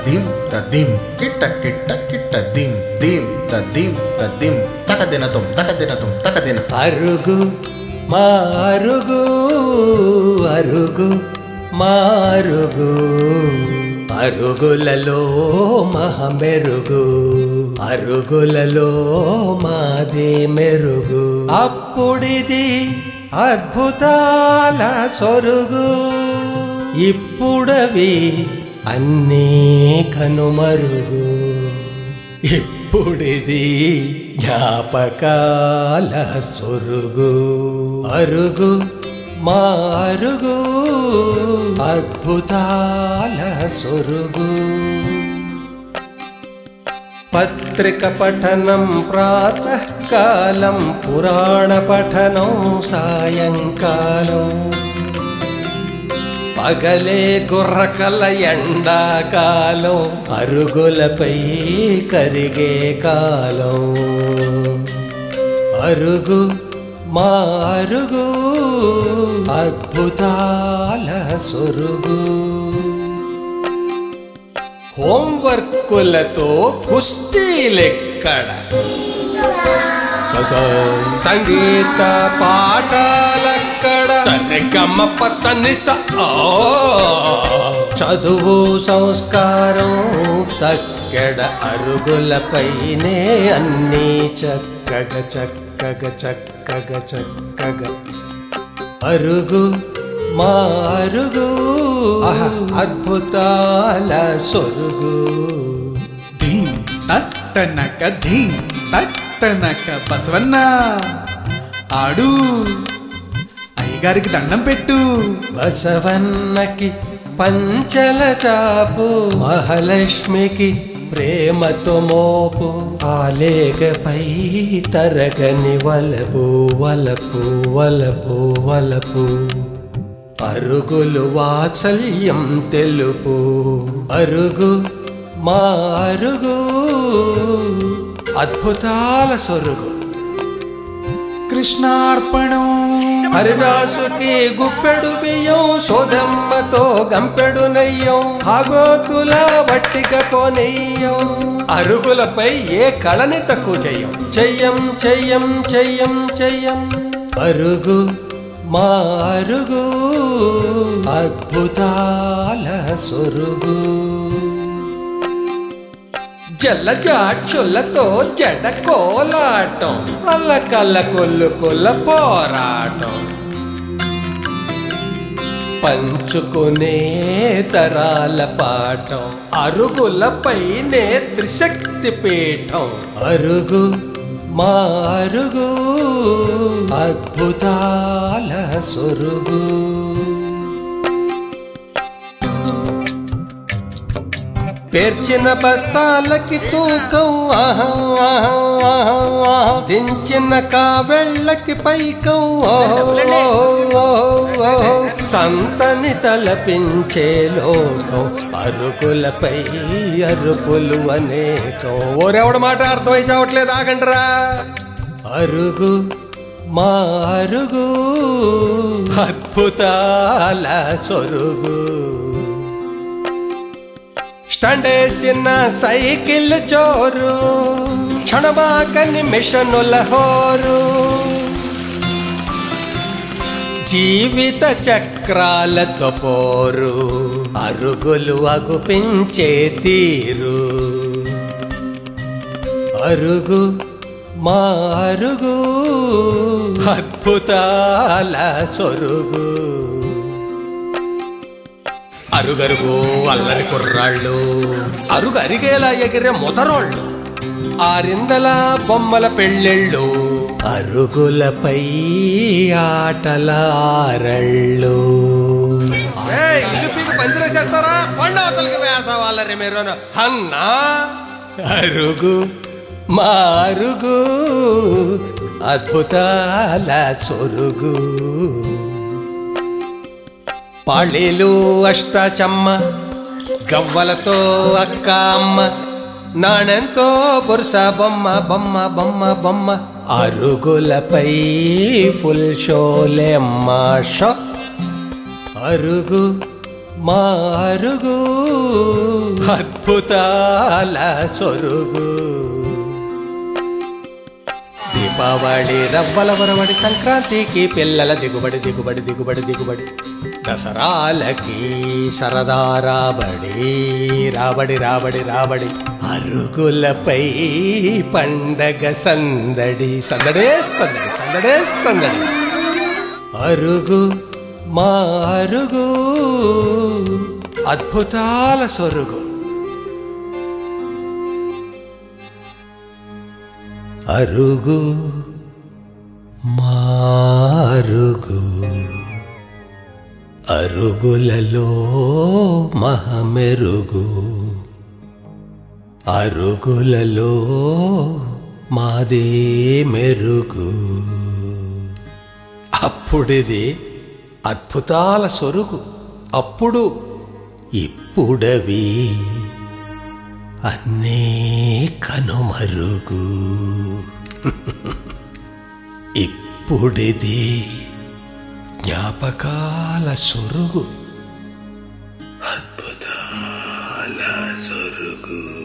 తద్దిం తద్దిం కిట్ట కిట్ట కిట్ట దిం దిం తద్దిం తద్దిం తకదినతం తకదినతం తకదిన అరుగు మా అరుగు అరుగు మా అరుగు అరుగులలో మహమెరుగు అరుగులలో మాది మెరుగు అప్పుడిది అద్భుతాల సొరుగు ఇప్పుడవి అన్నీ కనుమరుగు ఇప్పుడిది జ్ఞాపకాల సొరుగు అరుగు మా అరుగు అద్భుతాల సొరుగు పత్రిక పఠనం ప్రాతకాలం పురాణ పఠనం సాయంకాలం పగలే గుర్రకల ఎండాకాలం అరుగులపై కరిగే కాలం అరుగు మా అరుగు అద్భుతాల సొరుగు హోంవర్కులతో కుస్తీలెక్కడ సస సంగీత పాఠాలక్కడ సరిగమ్మ పత్తని చదువు సంస్కారం తక్కెడ అరుగులపైనే అన్నీ చక్కగ చక్కగ చక్కగ చక్కగ అరుగు మా అరుగు అద్భుతాల సొరుగు ధీం తట్టనక ధీం తట్టనక బసవన్న ఆడు అయ్యగారికి దండం పెట్టు బసవన్నకి పంచల చాపు మహాలక్ష్మికి ప్రేమతో మోపు ఆలేఖపై తరగని వలపు వలపు వలపు వలపు అరుగులు వాత్సల్యం తెలుపు అరుగు మా అరుగు అద్భుతాల సొరుగు కృష్ణార్పణం హరిదాసుకి గుప్పెడు బియ్యం సోదమ్మతో గంపెడు నెయ్యం ఆగోతుల వట్టిక పోనెయ్యం అరుగులపై ఏ కళని తక్కువ చెయ్యం చెయ్యం చెయ్యం చెయ్యం చెయ్యం అరుగు మా అరుగు అద్భుతాల సొరుగు జల్లజాక్షులతో జడ కోలాటం అల్లకల్ల కొల్లు కొల్ల పోరాటం పంచుకునే తరాల పాఠం అరుగులపైనే త్రిశక్తి పీఠం అరుగు మా అరుగు అద్భుతాల సొరుగు పేర్చిన బస్తాలకి తూకం ఆహా, ఆహా, ఆహా, ఆహా. దించిన కావెళ్ళకి పైకం ఓహో, ఓహో, ఓహో. సంతని తలపించే లోకం అరుకులపై అరుపులు అనేకం ఓరెవడ మాట అర్థమై చావట్లేదు ఆగండ్రా అరుగు మా అరుగు అద్భుతాల సొరుగు స్టండేసిన సైకిల్ జోరు క్షణమాకని మిషనుల హోరు జీవిత చక్రాలతో పోరు అరుగులు అగుపించే తీరు అరుగు మా అరుగు అద్భుతాల సొరుగు అరుగరుగు అల్లరి కుర్రాళ్ళు అరుగు అరిగేలా ఎగిరే మొదరోళ్ళు ఆరిందల బొమ్మల పెళ్ళిళ్ళు అరుగులపై ఆటల ఆరళ్ళు ఇల్లు పీకి పందిరేసేస్తారా పండు అవతలకి వేసవాళ్ళరి మీరు అన్నా అరుగు మా అరుగు అద్భుతాల సొరుగు పాళీలు అష్టాచమ్మ గవ్వలతో అక్క అమ్మ నాణెంతో బుర్స బొమ్మ బొమ్మ బొమ్మ బొమ్మ అరుగులపై ఫుల్ షోలే షో అరుగు మా అరుగు అద్భుతాల సొరుగు దీపావళి రవ్వల వరవడి సంక్రాంతికి పిల్లల దిగుబడి దిగుబడి దిగుబడి దిగుబడి దసరాలకి సరదా రాబడి రాబడి రాబడి రాబడి అరుగులపై పండగ సందడి సందడే సందడి సందడే సందడి అరుగు మా అరుగు అద్భుతాల సొరుగు అరుగు మారుగు అరుగులలో మహమెరుగు అరుగులలో మాదే మెరుగు అప్పుడిది అద్భుతాల సొరుగు అప్పుడు ఇప్పుడవి అన్నీ కనుమరుగు ఇప్పుడిది జ్ఞాపకాల సొరుగు అద్భుతాల సొరుగు